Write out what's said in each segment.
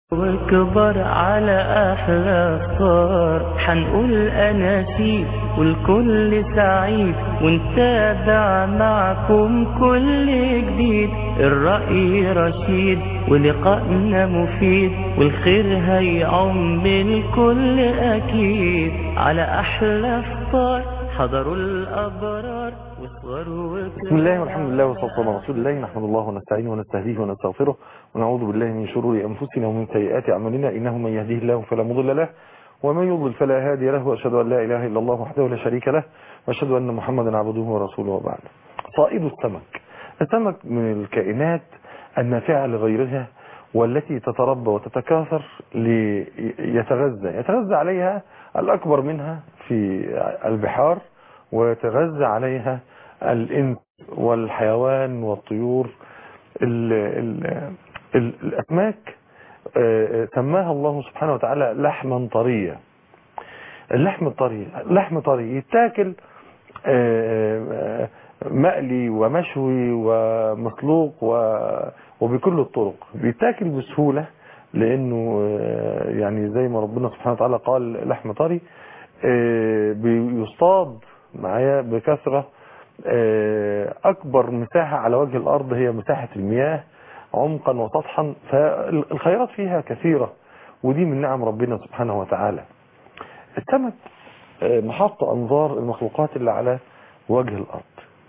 واكبر على احلى صار حنقول اناشيد والكل سعيد ونتابع معكم كل جديد الرأي رشيد ولقائنا مفيد والخير هيعم الكل اكيد على احلى فطار حضروا الابرار وصغروا بسم الله والحمد لله والصلاة والسلام على رسول الله نحمد الله ونستعينه ونستهديه ونستغفره ونعوذ بالله من شرور أنفسنا ومن سيئات أعمالنا إنه من يهديه الله فلا مضل له ومن يضلل فلا هادي له وأشهد أن لا إله إلا الله وحده لا شريك له وأشهد أن محمدا عبده ورسوله وبعد صائد السمك السمك من الكائنات النافعة لغيرها والتي تتربى وتتكاثر ليتغذى يتغذى عليها الأكبر منها في البحار ويتغذى عليها الإنس والحيوان والطيور ال ال ال الأسماك سماها الله سبحانه وتعالى لحما طريا اللحم الطري لحم طري يتاكل مقلي ومشوي ومسلوق وبكل الطرق بيتاكل بسهولة لأنه يعني زي ما ربنا سبحانه وتعالى قال لحم طري بيصطاد معايا بكثرة أكبر مساحة على وجه الأرض هي مساحة المياه عمقا وسطحا فالخيرات فيها كثيرة ودي من نعم ربنا سبحانه وتعالى السمك محط أنظار المخلوقات اللي على وجه الأرض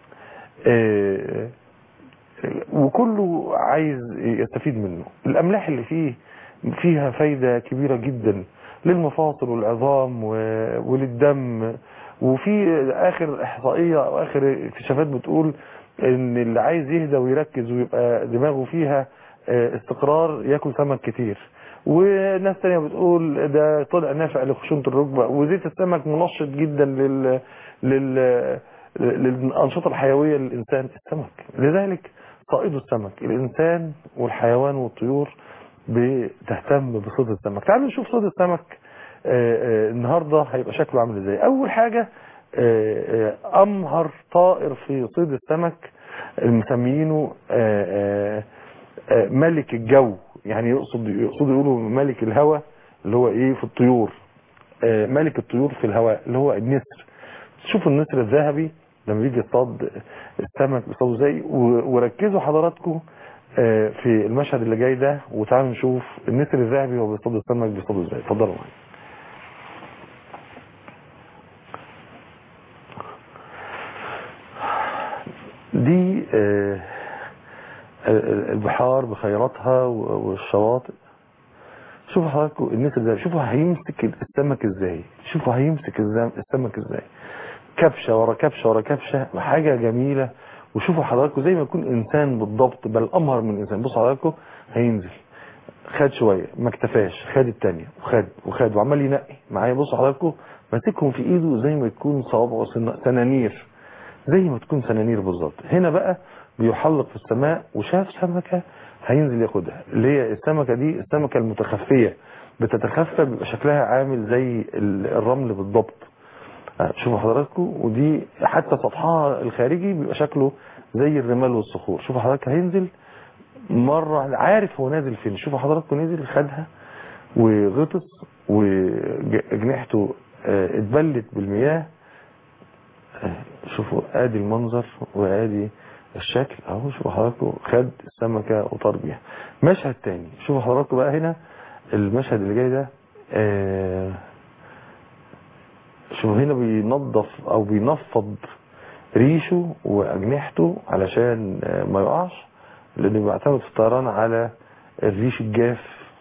وكله عايز يستفيد منه الأملاح اللي فيه فيها فايدة كبيرة جدا للمفاصل والعظام وللدم وفي اخر احصائيه او اخر اكتشافات بتقول ان اللي عايز يهدى ويركز ويبقى دماغه فيها استقرار ياكل سمك كتير وناس تانية بتقول ده طلع نافع لخشونة الركبة وزيت السمك منشط جدا لل لل للأنشطة الحيوية للإنسان السمك لذلك صائد السمك الإنسان والحيوان والطيور بتهتم بصيد السمك تعالوا نشوف صيد السمك آآ آآ النهاردة هيبقى شكله عامل ازاي اول حاجة آآ امهر طائر في صيد السمك مسميينه ملك الجو يعني يقصد يقصد يقولوا ملك الهواء اللي هو ايه في الطيور ملك الطيور في الهواء اللي هو النسر شوفوا النسر الذهبي لما بيجي يصطاد السمك بيصطادوا ازاي وركزوا حضراتكم في المشهد اللي جاي ده وتعالوا نشوف النسر الذهبي وهو بيصطاد السمك بيصطادوا ازاي اتفضلوا معايا دي البحار بخيراتها والشواطئ شوفوا حضراتكم النسر ده شوفوا هيمسك السمك ازاي شوفوا هيمسك السمك ازاي كبشة ورا كبشة ورا كبشة حاجة جميلة وشوفوا حضراتكم زي ما يكون انسان بالضبط بل امهر من انسان بصوا حضراتكم هينزل خد شوية ما اكتفاش خد التانية وخد وخد وعمال ينقي معايا بصوا حضراتكم ماسكهم في ايده زي ما يكون صوابعه سنانير زي ما تكون سنانير بالظبط هنا بقى بيحلق في السماء وشاف سمكة هينزل ياخدها اللي هي السمكة دي السمكة المتخفية بتتخفى بيبقى شكلها عامل زي الرمل بالضبط شوفوا حضراتكم ودي حتى سطحها الخارجي بيبقى شكله زي الرمال والصخور شوفوا حضرتك هينزل مرة عارف هو نازل فين شوفوا حضراتكم نزل خدها وغطس وجنحته اتبلت بالمياه شوفوا ادي المنظر وادي الشكل اهو شوفوا حضراتكم خد السمكة وطار بيها مشهد تاني شوفوا حضراتكم بقى هنا المشهد اللي جاي ده آه شوفوا هنا بينظف او بينفض ريشه واجنحته علشان ما يقعش لانه بيعتمد في الطيران على الريش الجاف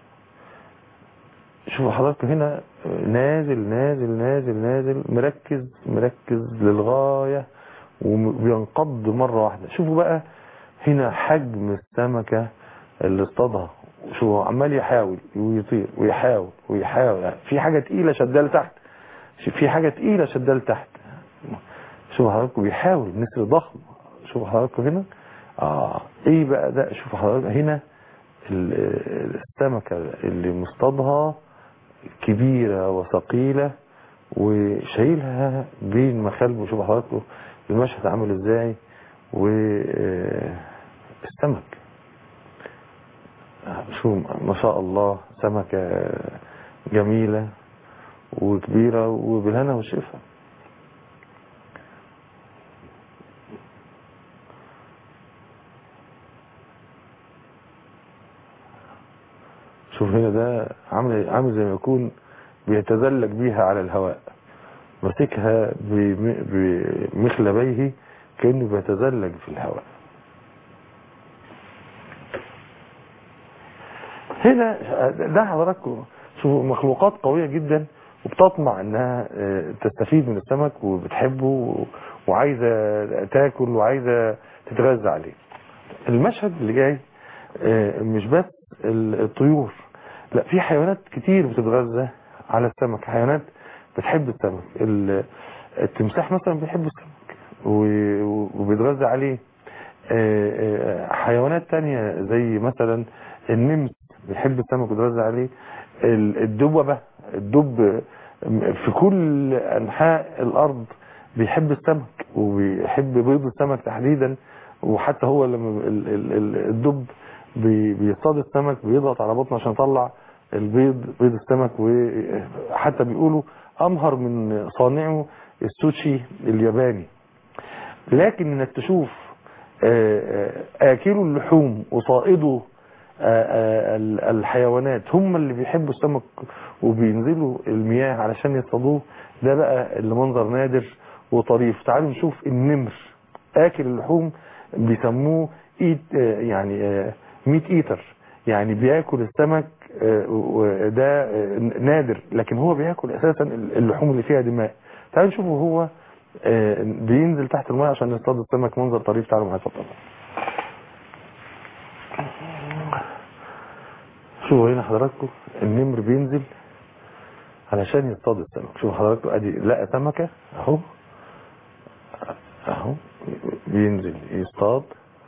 شوفوا حضراتكم هنا نازل نازل نازل نازل مركز مركز للغاية وبينقض مرة واحدة شوفوا بقى هنا حجم السمكة اللي اصطادها شوفوا عمال يحاول ويطير ويحاول ويحاول في حاجة تقيلة شدها لتحت في حاجة تقيلة شدها لتحت شوفوا حضراتكم بيحاول نسر ضخم شوفوا حضراتكم هنا اه ايه بقى ده شوفوا حضراتكم هنا السمكة اللي مصطادها كبيرة وثقيلة وشايلها بين مخالبه شوفوا حضراتكم المشهد عامل ازاي والسمك شو ما شاء الله سمكة جميلة وكبيرة وبالهنا والشفا شوف هنا ده عامل عامل زي ما يكون بيتزلج بيها على الهواء ماسكها بم- بمخلبيه كأنه بيتزلج في الهواء هنا ده حضراتكم شوفوا مخلوقات قوية جدا وبتطمع انها آه، تستفيد من السمك وبتحبه و- وعايزة تاكل وعايزة تتغذى عليه المشهد اللي جاي آه، مش بس ال- الطيور لا في حيوانات كتير بتتغذى على السمك حيوانات بتحب السمك ال- التمساح مثلا بيحب السمك و- وبيتغذى عليه آه، آه، حيوانات تانية زي مثلا النمس بيحب السمك ويتغذى عليه ال- الدببة الدب في كل أنحاء الأرض بيحب السمك وبيحب بيض السمك تحديدا وحتى هو لما ال- ال- ال- الدب بي- بيصطاد السمك بيضغط على بطنه عشان يطلع البيض بيض السمك وحتى بيقولوا أمهر من صانعه السوشي الياباني لكن انك تشوف آه، آه، آكلوا اللحوم وصائدوا آه، آه، ال- الحيوانات هم اللي بيحبوا السمك وبينزلوا المياه علشان يصطادوه ده بقى اللي منظر نادر وطريف تعالوا نشوف النمر آكل اللحوم بيسموه إيت آه، يعني آه، ميت ايتر يعني بياكل السمك آه، وده آه، نادر لكن هو بياكل اساسا اللحوم اللي فيها دماء تعالوا نشوفوا هو آه، بينزل تحت الماء عشان يصطاد السمك منظر طريف تعالوا معايا اتفضلوا شوفوا هنا حضراتكم النمر بينزل علشان يصطاد السمك شوفوا حضراتكم ادي لقى سمكة اهو اهو بينزل يصطاد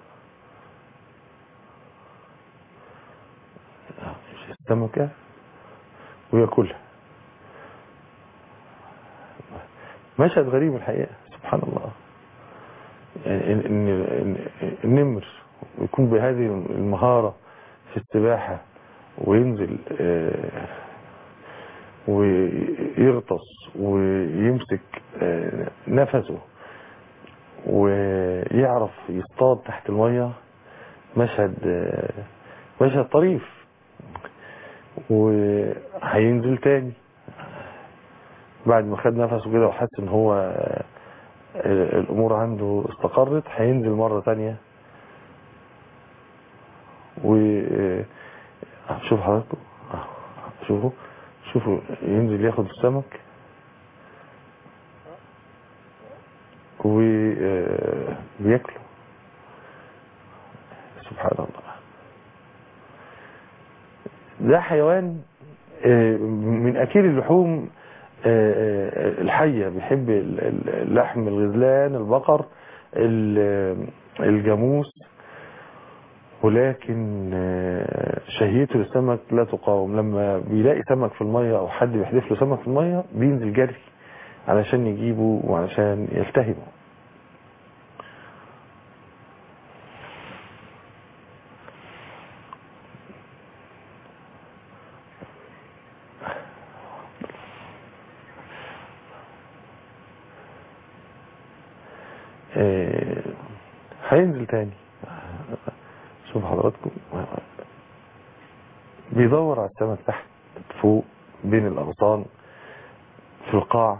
أهو، السمكة وياكلها مشهد غريب الحقيقة سبحان الله يعني إن- إن إن النمر يكون بهذه المهارة في السباحة وينزل آه، ويغطس ويمسك آه، نفسه ويعرف يصطاد تحت المية مشهد آه، مشهد طريف وهينزل تاني بعد ما خد نفسه كده وحس ان هو آه، الامور عنده استقرت هينزل مرة تانية و آه، شوف حضراتكم آه، شوفوا شوفوا ينزل ياخد السمك وبياكله سبحان الله ده حيوان آه، من اكيل اللحوم آه، آه، الحية بيحب ال- ال- اللحم الغزلان البقر ال- الجاموس ولكن آه، شهيته للسمك لا تقاوم لما بيلاقي سمك في المية او حد بيحدف له سمك في المية بينزل جري علشان يجيبه وعلشان يلتهمه آه، هينزل تاني شوف حضراتكم بيدور على السمك تحت فوق بين الأغصان في القاع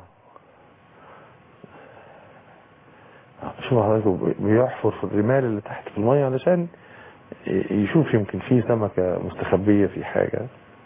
شوف حضراتكم بيحفر في الرمال اللي تحت في المية علشان يشوف يمكن في سمكة مستخبية في حاجة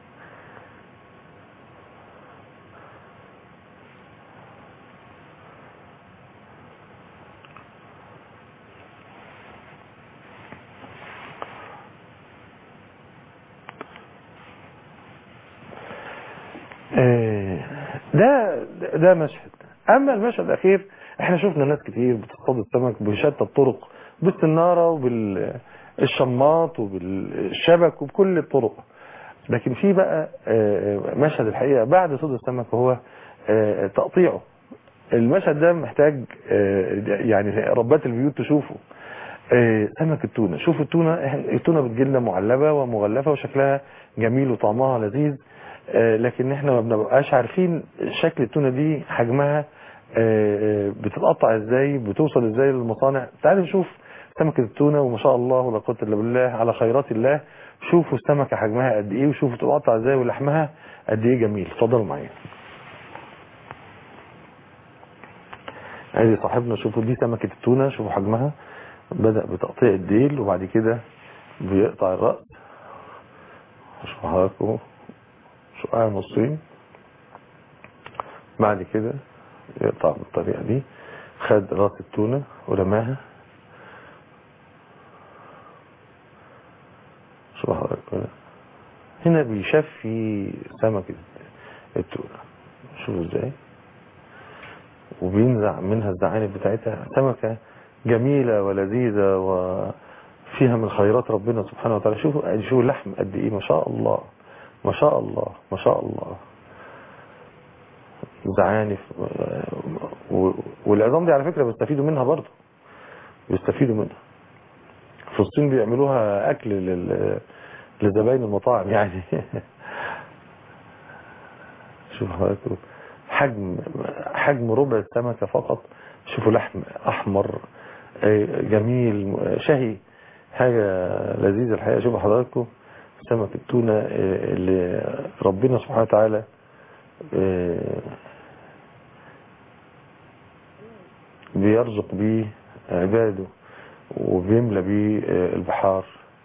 آه، ده ده مشهد اما المشهد الاخير احنا شفنا ناس كتير بتصطاد السمك بشتى الطرق بالسناره وبالشماط وبالشبك وبكل الطرق لكن في بقى آه، مشهد الحقيقه بعد صيد السمك وهو آه، تقطيعه المشهد ده محتاج آه، يعني ربات البيوت تشوفه آه، سمك التونة شوفوا التونة إحنا- التونة بتجيلنا معلبة ومغلفة وشكلها جميل وطعمها لذيذ آه، لكن احنا ما بنبقاش عارفين شكل التونة دي حجمها آه، آه، بتتقطع ازاي بتوصل ازاي للمصانع تعالوا نشوف سمكة التونة وما شاء الله ولا قوة الا بالله على خيرات الله شوفوا السمكة حجمها قد ايه وشوفوا تتقطع ازاي ولحمها قد ايه جميل اتفضلوا معايا ادي صاحبنا شوفوا دي سمكة التونة شوفوا حجمها بدأ بتقطيع الديل وبعد كده بيقطع الرأس شوفوا حضراتكم شقها نصين بعد كده يقطع بالطريقة دي خد راس التونة ورماها شوفوا حضراتكم هنا بيشفي سمكة التونة شوفوا ازاي وبينزع منها الزعانف بتاعتها سمكة جميلة ولذيذة وفيها من خيرات ربنا سبحانه وتعالى شوفوا شوفوا اللحم قد ايه ما شاء الله ما شاء الله ما شاء الله زعانف و- والعظام دي على فكرة بيستفيدوا منها برضه بيستفيدوا منها في الصين بيعملوها اكل لل لزباين المطاعم يعني شوف حضرتك حجم حجم ربع السمكة فقط شوفوا لحم احمر آه، جميل آه، شهي حاجة لذيذة الحقيقة شوفوا حضراتكم سمك التونة آه، اللي ربنا سبحانه وتعالى آه، بيرزق بيه عباده وبيملى بيه آه، البحار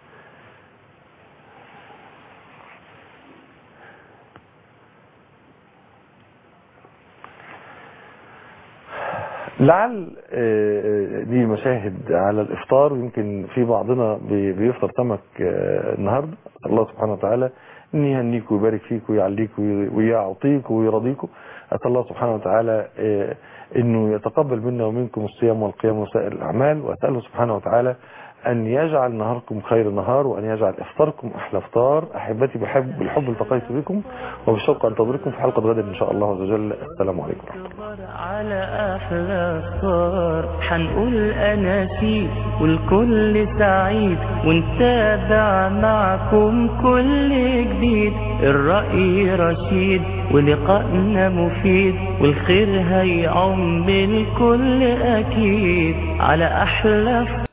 لعل آه، دي مشاهد على الافطار ويمكن في بعضنا بي- بيفطر سمك آه، النهارده الله سبحانه وتعالى ان يهنيك ويبارك فيك ويعليك وي- ويعطيك ويرضيك اسال الله سبحانه وتعالى آه، انه يتقبل منا ومنكم الصيام والقيام وسائر الاعمال واساله سبحانه وتعالى ان يجعل نهاركم خير نهار وان يجعل افطاركم احلى افطار احبتي بحب بالحب التقيت بكم وبالشوق انتظركم في حلقه غد ان شاء الله عز وجل السلام عليكم ورحمه الله نكبر على أحلى صار حنقول أناشيد والكل سعيد ونتابع معكم كل جديد الرأي رشيد ولقائنا مفيد والخير هيعم بالكل أكيد على أحلى